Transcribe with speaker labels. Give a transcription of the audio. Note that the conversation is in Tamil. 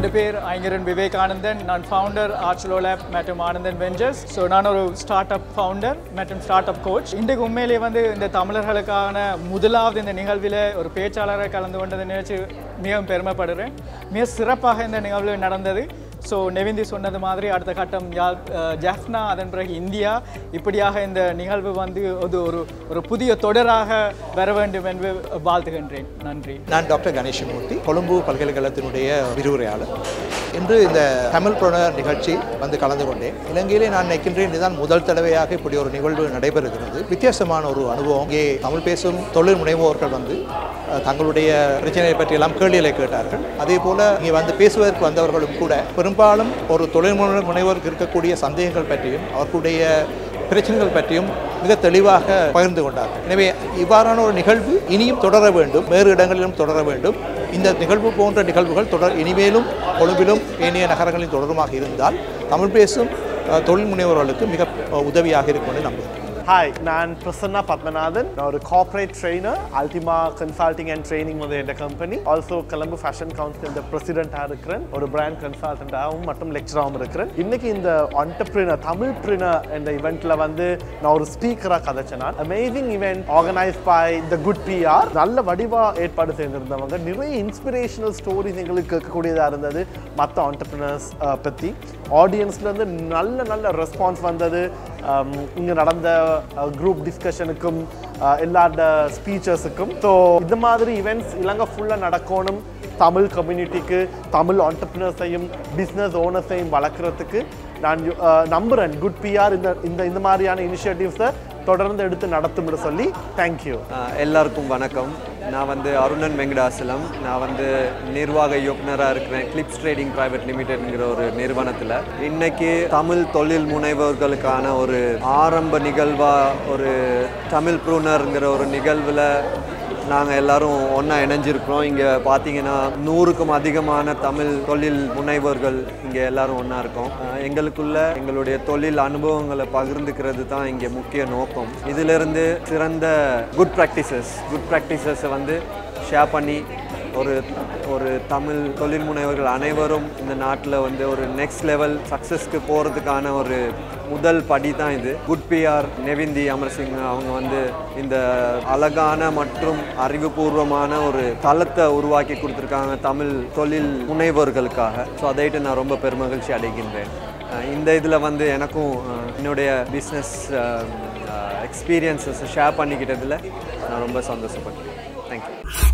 Speaker 1: பேர் ஐங்கரன் விவேகானந்தன் நான் ஃபவுண்டர் ஆர்ச்சுலோ லேப் மற்றும் ஆனந்தன் வெஞ்சர்ஸ் ஸோ நான் ஒரு ஸ்டார்ட் அப் ஃபவுண்டர் மற்றும் ஸ்டார்ட் அப் கோச் இன்றைக்கு உண்மையிலேயே வந்து இந்த தமிழர்களுக்கான முதலாவது இந்த நிகழ்வில் ஒரு பேச்சாளரை கலந்து கொண்டதை நினைச்சு மிகவும் பெருமைப்படுறேன் மிக சிறப்பாக இந்த நிகழ்வு நடந்தது ஸோ நெவிந்தி சொன்னது மாதிரி அடுத்த கட்டம் யாழ் அஹ், ஜாஃப்னா அதன் பிறகு இந்தியா இப்படியாக இந்த நிகழ்வு வந்து அது ஒரு ஒரு புதிய தொடராக வர வேண்டும் என்று வாழ்த்துகின்றேன் நன்றி
Speaker 2: நான் டாக்டர் கணேசமூர்த்தி கொழும்பு பல்கலைக்கழகத்தினுடைய விரிவுரையாளர் இன்று இந்த தமிழ் புலனர் நிகழ்ச்சி வந்து கலந்து கொண்டேன் இலங்கையிலே நான் நினைக்கின்றேன் இதுதான் முதல் தடவையாக இப்படி ஒரு நிகழ்வு நடைபெறுகிறது வித்தியாசமான ஒரு அனுபவம் இங்கே தமிழ் பேசும் தொழில் முனைவோர்கள் வந்து அஹ், தங்களுடைய பிரச்சனையை பற்றியெல்லாம் கேள்விகளை கேட்டார்கள் அதே போல இங்கே வந்து பேசுவதற்கு வந்தவர்களும் கூட பெரும்பாலும் ஒரு தொழில் முனை- முனைவோருக்கு இருக்கக்கூடிய சந்தேகங்கள் பற்றியும் அவர்களுடைய பிரச்சனைகள் பற்றியும் மிக தெளிவாக பகிர்ந்து கொண்டார்கள் எனவே இவ்வாறான ஒரு நிகழ்வு இனியும் தொடர வேண்டும் வேறு இடங்களிலும் தொடர வேண்டும் இந்த நிகழ்வு போன்ற நிகழ்வுகள் தொடர் இனிமேலும் கொழும்பிலும் ஏனைய நகரங்களில் தொடருமாக இருந்தால் தமிழ் பேசும் அஹ், தொழில் முனைவோர்களுக்கு மிக அஹ், உதவியாக இருக்கும் என்று நம்புகிறேன்
Speaker 3: ஹாய் நான் பிரசன்னா பத்மநாதன் நான் ஒரு corporate trainer Ultima consulting and training வந்து என் company also Colombo fashion council இந்த பிரசிடென்ட்டாக இருக்கிறேன் ஒரு பிராண்ட் கன்சல்டண்ட்டாகவும் மற்றும் லெக்சராகவும் இருக்கிறேன் இன்னைக்கு இந்த ஆண்டர்பிரினர் தமிழ் பிரினர் இந்த இவெண்ட்ல வந்து நான் ஒரு ஸ்பீக்கராக கதைச்சேன் நான் amazing event organise by the good PR நல்ல வடிவா ஏற்பாடு செய்திருந்தவங்க நிறைய இன்ஸ்பிரேஷனல் ஸ்டோரிஸ் எங்களுக்கு கேட்கக்கூடியதாக இருந்தது மற்ற ஆண்டர்பிரினர்ஸ் பற்றி ஆடியன்ஸ்லேருந்து நல்ல நல்ல ரெஸ்பான்ஸ் வந்தது இங்கே நடந்த குரூப் டிஸ்கஷனுக்கும் எல்லாரோட ஸ்பீச்சர்ஸுக்கும் ஸோ இந்த மாதிரி இவெண்ட்ஸ் இலங்கை ஃபுல்லாக நடக்கணும் தமிழ் கம்யூனிட்டிக்கு தமிழ் ஆண்டர்பிரினர்ஸையும் பிஸ்னஸ் ஓனர்ஸையும் வளர்க்குறதுக்கு நான் அஹ், நம்புறேன் குட் பிஆர் இந்த இந்த இந்த மாதிரியான இனிஷியேட்டிவ்ஸை தொடர்ந்து எடுத்து நடத்தும்னு சொல்லி தேங்க்யூ
Speaker 4: ஆஹ் எல்லாருக்கும் வணக்கம் நான் வந்து அருணன் வெங்கடாசலம் நான் வந்து நிர்வாக இயக்குனராக இருக்கிறேன் கிளிப்ஸ் ட்ரேடிங் பிரைவேட் லிமிடெட்ங்கிற ஒரு நிறுவனத்தில் இன்னைக்கு தமிழ் தொழில் முனைவோர்களுக்கான ஒரு ஆரம்ப நிகழ்வாக ஒரு தமிழ் ப்ரூனருங்கிற ஒரு நிகழ்வில் நாங்கள் எல்லாரும் ஒன்றா இணைஞ்சிருக்கிறோம் இங்கே பார்த்தீங்கன்னா நூறுக்கும் அதிகமான தமிழ் தொழில் முனைவோர்கள் இங்கே எல்லாரும் ஒன்றா இருக்கோம் ஆஹ் எங்களுக்குள்ள எங்களுடைய தொழில் அனுபவங்களை பகிர்ந்துக்கிறது தான் இங்கே முக்கிய நோக்கம் இதிலிருந்து சிறந்த குட் ப்ராக்டிசஸ் குட் ப்ராக்டிசஸை வந்து ஷேர் பண்ணி ஒரு ஒரு தமிழ் தொழில் முனைவர்கள் அனைவரும் இந்த நாட்டில் வந்து ஒரு நெக்ஸ்ட் லெவல் சக்ஸஸ்க்கு போகிறதுக்கான ஒரு முதல் படி தான் இது குட் பிஆர் நெவிந்தி அமர்சிங் அவங்க வந்து இந்த அழகான மற்றும் அறிவுபூர்வமான ஒரு தளத்தை உருவாக்கி கொடுத்துருக்காங்க தமிழ் தொழில் முனைவோர்களுக்காக ஸோ அதைட்டு நான் ரொம்ப பெருமகிழ்ச்சி அடைகின்றேன் அஹ் இந்த இதில் வந்து எனக்கும் அஹ், என்னுடைய பிஸ்னஸ் எக்ஸ்பீரியன்ஸஸ் ஷேர் பண்ணிக்கிட்டதில் நான் ரொம்ப சந்தோஷப்பட்டேன் தேங்க்யூ